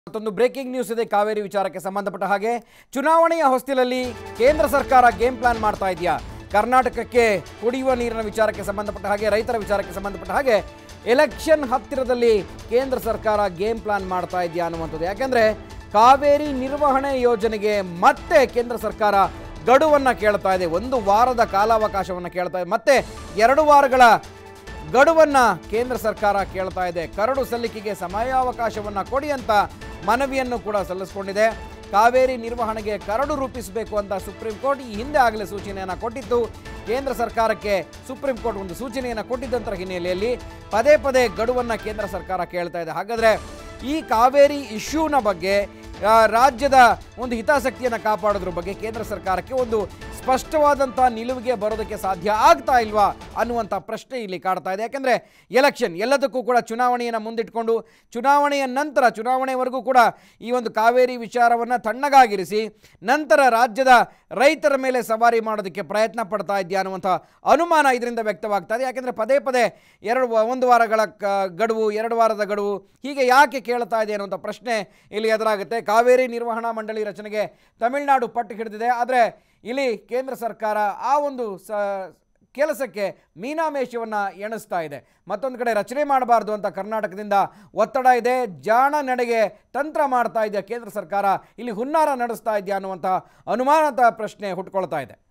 ಮತ್ತೊಂದು breaking news ಇದೆ ಕಾವೇರಿ ವಿಚಾರಕ್ಕೆ ಸಂಬಂಧಪಟ್ಟ ಹಾಗೆ ಚುನಾವಣೆಯ ಹೊಸ್ತಿಲಲ್ಲಿ ಕೇಂದ್ರ ಸರ್ಕಾರ ಗೇಮ್ ಪ್ಲಾನ್ ಮಾಡ್ತಾ ಇದೆಯಾ ಕರ್ನಾಟಕಕ್ಕೆ ಕುಡಿಯುವ ನೀರಿನ ವಿಚಾರಕ್ಕೆ ಸಂಬಂಧಪಟ್ಟ ಹಾಗೆ ರೈತರ ವಿಚಾರಕ್ಕೆ ಸಂಬಂಧಪಟ್ಟ ಹಾಗೆ ಎಲೆಕ್ಷನ್ ಹತ್ತಿರದಲ್ಲಿ ಕೇಂದ್ರ ಸರ್ಕಾರ ಗೇಮ್ ಪ್ಲಾನ್ ಮಾಡ್ತಾ ಇದೆಯಾ ಅನ್ನುವಂಥದ್ದು ಯಾಕೆಂದ್ರೆ ಕಾವೇರಿ ನಿರ್ವಹಣೆ ಯೋಜನೆಗೆ ಮತ್ತೆ ಕೇಂದ್ರ ಸರ್ಕಾರ ಗಡುವನ್ನು ಕೇಳ್ತಾ ಇದೆ ಒಂದು ವಾರದ ಕಾಲಾವಕಾಶವನ್ನು ಕೇಳ್ತಾ ಇದೆ ಮತ್ತೆ ಎರಡು ವಾರಗಳ ಗಡುವನ್ನ ಕೇಂದ್ರ ಸರ್ಕಾರ ಕೇಳ್ತಾ ಇದೆ ಕರಡು ಸಲ್ಲಿಕೆಗೆ ಸಮಯಾವಕಾಶವನ್ನು ಕೊಡಿ ಅಂತ ಮನವಿಯನ್ನು ಕೂಡ ಸಲ್ಲಿಸಿಕೊಂಡಿದೆ ಕಾವೇರಿ ನಿರ್ವಹಣೆಗೆ ಕರಡು ರೂಪಿಸಬೇಕು ಅಂತ ಸುಪ್ರೀಂ ಕೋರ್ಟ್ ಈ ಹಿಂದೆ ಆಗಲೇ ಸೂಚನೆಯನ್ನು ಕೊಟ್ಟಿತ್ತು ಕೇಂದ್ರ ಸರ್ಕಾರಕ್ಕೆ ಸುಪ್ರೀಂ ಕೋರ್ಟ್ ಒಂದು ಸೂಚನೆಯನ್ನು ಕೊಟ್ಟಿದ್ದಂಥ ಹಿನ್ನೆಲೆಯಲ್ಲಿ ಪದೇ ಪದೇ ಗಡುವನ್ನು ಕೇಂದ್ರ ಸರ್ಕಾರ ಕೇಳ್ತಾ ಇದೆ ಹಾಗಾದರೆ ಈ ಕಾವೇರಿ ಇಶ್ಯೂನ ಬಗ್ಗೆ ಆ, ರಾಜ್ಯದ ಒಂದು ಹಿತಾಸಕ್ತಿಯನ್ನು ಕಾಪಾಡೋದ್ರ ಬಗ್ಗೆ ಕೇಂದ್ರ ಸರ್ಕಾರಕ್ಕೆ ಒಂದು ಸ್ಪಷ್ಟವಾದಂಥ ನಿಲುವಿಗೆ ಬರೋದಕ್ಕೆ ಸಾಧ್ಯ ಆಗ್ತಾ ಇಲ್ವಾ ಅನ್ನುವಂಥ ಪ್ರಶ್ನೆ ಇಲ್ಲಿ ಕಾಡ್ತಾ ಇದೆ ಯಾಕೆಂದರೆ ಎಲೆಕ್ಷನ್ ಎಲ್ಲದಕ್ಕೂ ಕೂಡ ಚುನಾವಣೆಯನ್ನು ಮುಂದಿಟ್ಕೊಂಡು ಚುನಾವಣೆಯ ನಂತರ ಚುನಾವಣೆವರೆಗೂ ಕೂಡ ಈ ಒಂದು ಕಾವೇರಿ ವಿಚಾರವನ್ನು ತಣ್ಣಗಾಗಿರಿಸಿ ನಂತರ ರಾಜ್ಯದ ರೈತರ ಮೇಲೆ ಸವಾರಿ ಮಾಡೋದಕ್ಕೆ ಪ್ರಯತ್ನ ಪಡ್ತಾ ಇದೆಯಾ ಅನ್ನುವಂಥ ಅನುಮಾನ ಇದರಿಂದ ವ್ಯಕ್ತವಾಗ್ತಾ ಇದೆ ಯಾಕೆಂದರೆ ಪದೇ ಪದೇ ಎರಡು ವ- ಒಂದು ವಾರಗಳ ಕ- ಗಡುವು ಎರಡು ವಾರದ ಗಡುವು ಹೀಗೆ ಯಾಕೆ ಕೇಳ್ತಾ ಇದೆ ಅನ್ನುವಂಥ ಪ್ರಶ್ನೆ ಇಲ್ಲಿ ಎದುರಾಗುತ್ತೆ ಕಾವೇರಿ ನಿರ್ವಹಣಾ ಮಂಡಳಿ ರಚನೆಗೆ ತಮಿಳುನಾಡು ಪಟ್ಟು ಹಿಡಿದಿದೆ ಆದರೆ ಇಲ್ಲಿ ಕೇಂದ್ರ ಸರ್ಕಾರ ಆ ಒಂದು ಸ ಕೆಲಸಕ್ಕೆ ಮೀನಾಮೇಷವನ್ನು ಎಣಿಸ್ತಾ ಇದೆ ಮತ್ತೊಂದು ಕಡೆ ರಚನೆ ಮಾಡಬಾರ್ದು ಅಂತ ಕರ್ನಾಟಕದಿಂದ ಒತ್ತಡ ಇದೆ ಜಾಣ ನಡೆಗೆ ತಂತ್ರ ಮಾಡ್ತಾ ಇದೆಯಾ ಕೇಂದ್ರ ಸರ್ಕಾರ ಇಲ್ಲಿ ಹುನ್ನಾರ ನಡೆಸ್ತಾ ಇದೆಯಾ ಅನ್ನುವಂಥ ಅನುಮಾನದ ಪ್ರಶ್ನೆ ಹುಟ್ಕೊಳ್ತಾ ಇದೆ